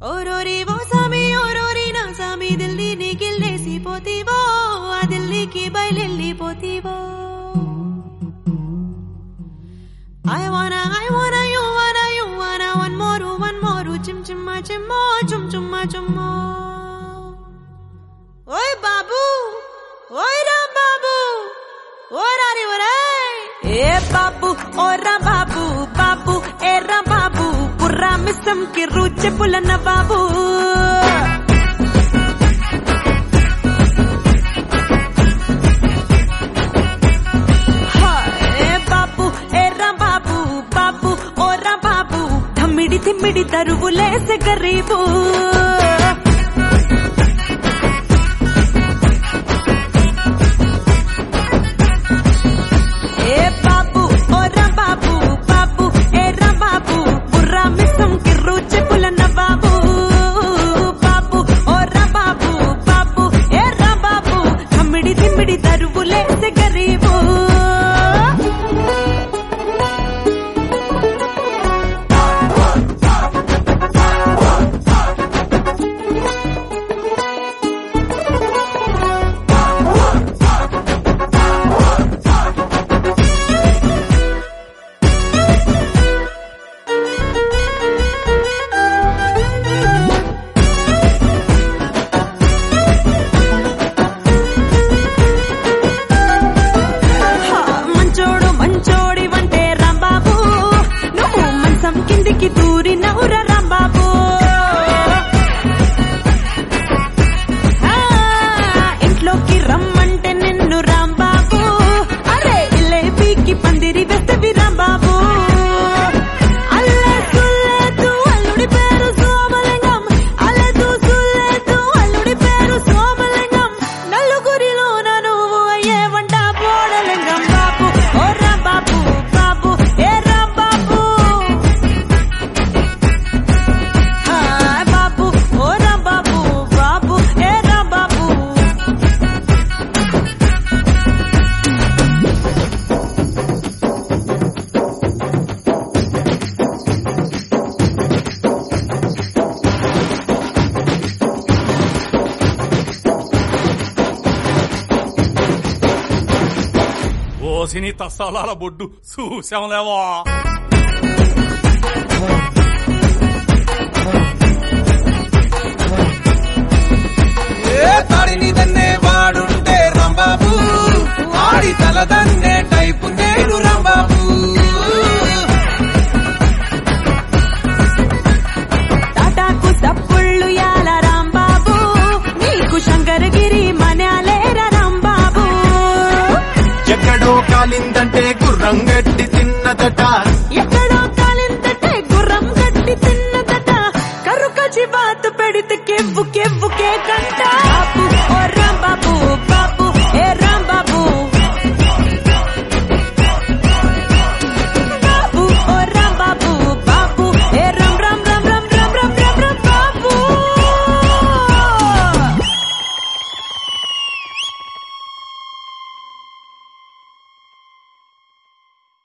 ఓరోరి ఓ సామి ఓరోరి నా సామి దిల్లీని గిల్లేసిపోతీవో ఆ దిల్లీకి బయలెళ్ళిపోతీవో I wanna, I wanna, you wanna, you wanna, one more, one more, chim chimma chimmo, chum chumma chummo. ఓయ్ బాబు ఓయ్ రామ్ బాబు ఓ రాని ఒరేయ్ ఏ బాబు ఓ రా బాబు బాబు ఏ రా బాబు పుర్రా మిస్సం కి రుచి పులన్న బాబు ఏ బాబు ఏ రా బాబు బాబు ఓ రా బాబు థమ్మిడి తిమ్మిడి తరువులేసే గరీబు ఏ బాబు ఓ రా బాబు బాబు ఏ రా బాబు బుర్రా మిస్సం కి రుచి పులన్న బాబు బాబు ఓ రా బాబు బాబు ఏ రా బాబు థమ్మిడి తిమ్మిడి తరువులేసే గరీబు హా, మంచోడు మంచోడి వంటే రాంబాబు నువ్వు మంచం కిందికి దూరి నవ్వుర రాంబాబు ఆ, ఇంట్లోకి రమ్మంటే నిన్ను రాంబాబు అరే ఇల్లేబీకి పందిరి వేస్తవి రాంబాబు అల్లే సుల్లేదు అల్లుడి పేరు సోమలింగం అల్లెదు సుల్లేదు అల్లుడి పేరు సోమలింగం నలుగురిలోన నువ్వు అయ్యే వంట పోడలింగం బాబు ఓ రా బాబు బాబు ఏ రా బాబు ఆ, బాబు ఓ రా బాబు బాబు ఏ రా బాబు ఓసిని తస్సాలాల బొడ్డు చూసాంలేవా ఏ తాడిని దన్నే వాడుంటే రాంబాబు ఆడి తల దన్నే టైపు నేను రాంబాబు టాటాకు సప్పుళ్ళు యాల రాంబాబు నీకు శంకరగిరి మనాలేర రాంబాబు ఎక్కడో కాలిందంటే గుర్రం గట్టి తిన్నదట